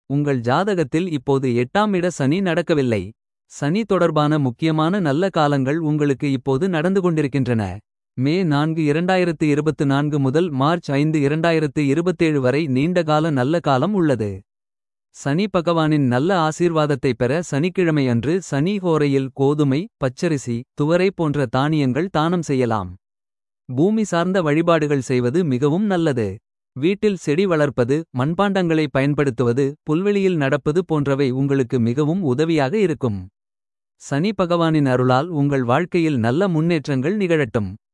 உங்கள் ஜாதகத்தில் இப்போது எட்டாம் இட சனி நடக்கவில்லை. சனி தொடர்பான முக்கியமான நல்ல காலங்கள் உங்களுக்கு இப்போது நடந்து கொண்டிருக்கின்றன. மே 4 2024 முதல் மார்ச் 5 2027 வரை நீண்டகால நல்ல காலம் உள்ளது. சனி பகவானின் நல்ல ஆசீர்வாதத்தை பெற சனிக்கிழமை அன்று சனி ஹோரையில் கோதுமை பச்சரிசி துவரை போன்ற தானியங்கள் தானம் செய்யலாம். பூமி சார்ந்த வழிபாடுகள் செய்வது மிகவும் நல்லது. வீட்டில் செடி வளர்ப்பது மண்பாண்டங்களை பயன்படுத்துவது புல்வெளியில் நடப்பது போன்றவை உங்களுக்கு மிகவும் உதவியாக இருக்கும். சனி பகவானின் அருளால் உங்கள் வாழ்க்கையில் நல்ல முன்னேற்றங்கள் நிகழட்டும்.